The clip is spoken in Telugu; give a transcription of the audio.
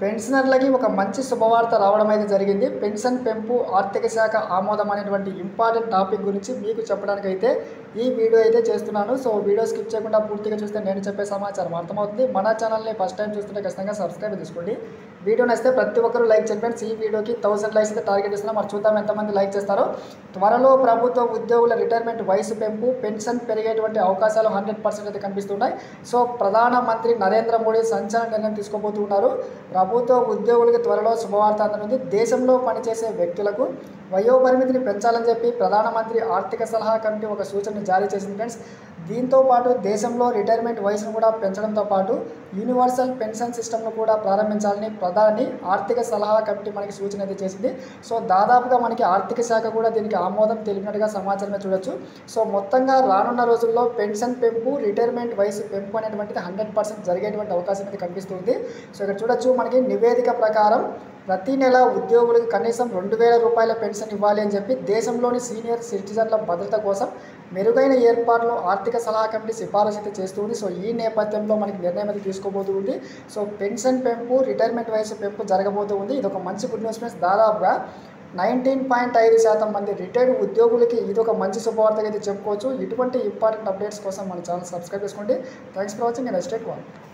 పెన్షనర్లకి ఒక మంచి శుభవార్త రావడం అయితే జరిగింది పెన్షన్ పెంపు ఆర్థిక శాఖ ఆమోదం అనేటువంటి ఇంపార్టెంట్ టాపిక్ గురించి మీకు చెప్పడానికి అయితే ఈ వీడియో అయితే చేస్తున్నాను సో వీడియో స్కిప్ చేయకుండా పూర్తిగా చూస్తే నేను చెప్పే సమాచారం అర్థమవుతుంది మన ఛానల్ని ఫస్ట్ టైం చూస్తుంటే ఖచ్చితంగా సబ్స్క్రైబ్ చేసుకోండి వీడియో నచ్చితే ప్రతి ఒక్కరూ లైక్ చేయండి ఫ్రెండ్స్ ఈ వీడియోకి థౌసండ్ లైక్స్ అయితే టార్గెట్ ఇస్తున్నాం మరి చూద్దాం ఎంతమంది లైక్ చేస్తారో త్వరలో ప్రభుత్వ ఉద్యోగుల రిటైర్మెంట్ వయసు పెంపు పెన్షన్ పెరిగేటువంటి అవకాశాలు హండ్రెడ్ పర్సెంట్ అయితే కనిపిస్తున్నాయి సో ప్రధానమంత్రి నరేంద్ర మోడీ సంచలన నిర్ణయం తీసుకోబోతున్నారు ప్రభుత్వ ఉద్యోగులకి త్వరలో శుభవార్త అందనుంది దేశంలో పనిచేసే వ్యక్తులకు వయోపరిమితిని పెంచాలని చెప్పి ప్రధానమంత్రి ఆర్థిక సలహా కమిటీ ఒక సూచన జారీ చేసింది ఫ్రెండ్స్ దీంతో పాటు దేశంలో రిటైర్మెంట్ వయసును కూడా పెంచడంతో పాటు యూనివర్సల్ పెన్షన్ సిస్టమ్ను కూడా ప్రారంభించాలని ప్రధాని ఆర్థిక సలహా కమిటీ మనకి సూచన అయితే చేసింది సో దాదాపుగా మనకి ఆర్థిక శాఖ కూడా దీనికి ఆమోదం తెలిపినట్టుగా సమాచారమే చూడొచ్చు సో మొత్తంగా రానున్న రోజుల్లో పెన్షన్ పెంపు రిటైర్మెంట్ వయసు పెంపు అనేటువంటిది హండ్రెడ్ పర్సెంట్ జరిగేటువంటి అవకాశం అయితే కనిపిస్తుంది సో ఇక్కడ చూడొచ్చు మనకి నివేదిక ప్రకారం ప్రతి నెల ఉద్యోగులకు కనీసం రెండు వేల రూపాయల పెన్షన్ ఇవ్వాలి అని చెప్పి దేశంలోని సీనియర్ సిటిజన్ల భద్రత కోసం మెరుగైన ఏర్పాట్లు ఆర్థిక సలహా కమిటీ సిఫారసు అయితే చేస్తుంది సో ఈ నేపథ్యంలో మనకి నిర్ణయం అయితే తీసుకోబోతుంది సో పెన్షన్ పెంపు రిటైర్మెంట్ వయసు పెంపు జరగబోతూ ఉంది ఇది ఒక మంచి గుడ్ న్యూస్ ఫ్రెండ్స్ దాదాపుగా నైన్టీన్ పాయింట్ ఐదు శాతం మంది రిటైర్డ్ ఉద్యోగులకి ఇది ఒక మంచి శుభవార్తగా అయితే చెప్పుకోవచ్చు ఇటువంటి ఇంపార్టెంట్ అప్డేట్స్ కోసం మన ఛానల్ సబ్స్క్రైబ్ చేసుకోండి thanks for watching and stay one